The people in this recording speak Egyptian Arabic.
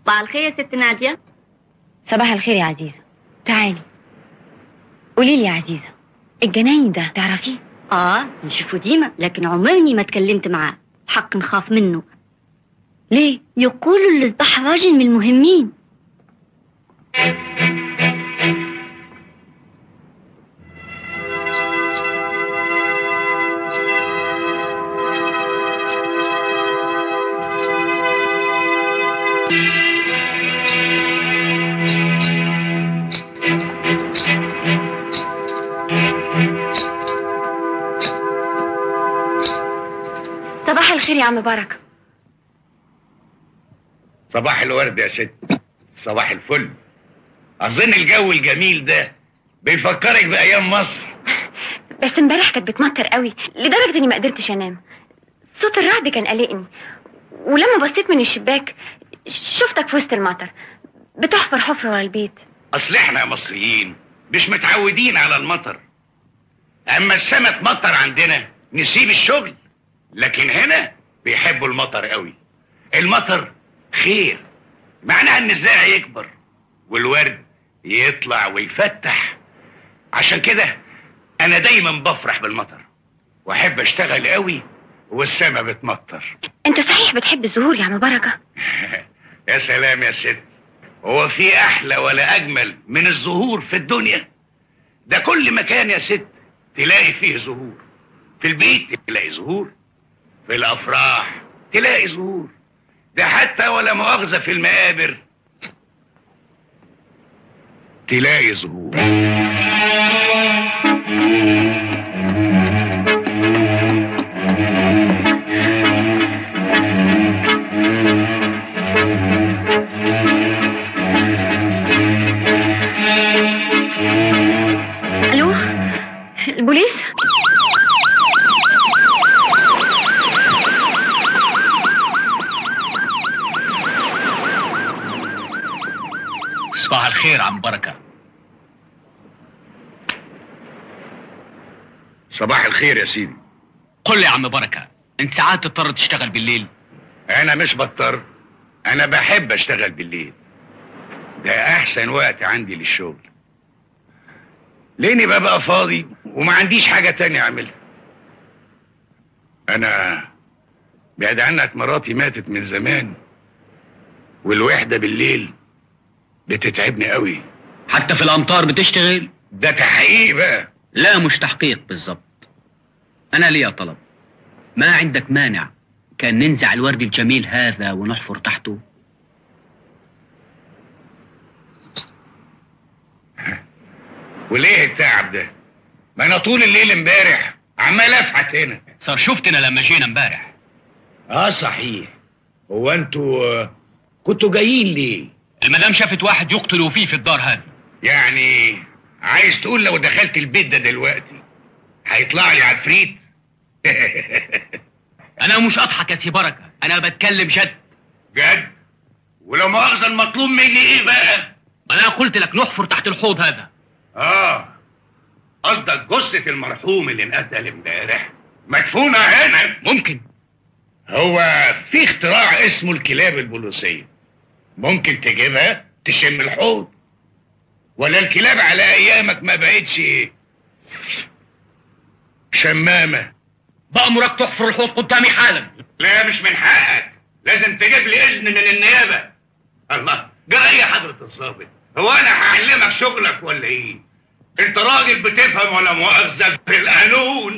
صباح الخير يا ست نادية صباح الخير يا عزيزة تعالي قولي لي يا عزيزة الجناين ده تعرفيه اه نشوفه ديما لكن عمرني ما تكلمت معاه حق نخاف منه ليه يقولوا اللي ذبح راجل من المهمين صباح الخير يا عم بركة صباح الورد يا ست صباح الفل اظن الجو الجميل ده بيفكرك بايام مصر بس امبارح كانت بتمطر قوي لدرجة اني ما قدرتش انام صوت الرعد كان قلقني ولما بصيت من الشباك شفتك في وسط المطر بتحفر حفرة ورا البيت اصل احنا مصريين مش متعودين على المطر اما السما تمطر عندنا نسيب الشغل لكن هنا بيحبوا المطر قوي المطر خير معناها ان الزرع يكبر والورد يطلع ويفتح عشان كده انا دايما بفرح بالمطر واحب اشتغل قوي والسما بتمطر انت صحيح بتحب الزهور يا عم بركة يا سلام يا ست هو في احلى ولا اجمل من الزهور في الدنيا ده كل مكان يا ست تلاقي فيه زهور في البيت تلاقي زهور في الافراح تلاقي زهور ده حتى ولا مؤاخذة في المقابر تلاقي زهور الو البوليس صباح الخير عم بركة صباح الخير يا سيدي قل لي يا عم بركة انت ساعات تضطر تشتغل بالليل انا مش بضطر انا بحب اشتغل بالليل ده احسن وقت عندي للشغل لاني ببقى فاضي وما عنديش حاجة تانية اعملها انا بعد عنك مراتي ماتت من زمان والوحدة بالليل بتتعبني قوي حتى في الامطار بتشتغل ده تحقيق بقى لا مش تحقيق بالظبط انا ليا طلب ما عندك مانع كان ننزع الورد الجميل هذا ونحفر تحته وليه التعب ده ما انا طول الليل امبارح عمال افحت هنا صار شفتنا لما جينا امبارح اه صحيح هو انتوا آه، كنتوا جايين ليه المدام شافت واحد يقتلوا فيه في الدار هذه يعني عايز تقول لو دخلت البيت ده دلوقتي هيطلع لي عفريت انا مش اضحك يا سي بركة انا بتكلم جد جد ولو مؤاخذة المطلوب مني ايه بقى ما انا قلت لك نحفر تحت الحوض هذا اه قصدك جثة المرحوم اللي انقتل امبارح مدفونة هنا ممكن هو في اختراع اسمه الكلاب البوليسية ممكن تجيبها تشم الحوض ولا الكلاب على ايامك ما بقتش شمامة بأمرك تحفر الحوض قدامي حالا لا مش من حقك لازم تجيب لي اذن من النيابة الله جرى ايه يا حضرة الضابط هو انا هعلمك شغلك ولا ايه انت راجل بتفهم ولا مؤاخذة في القانون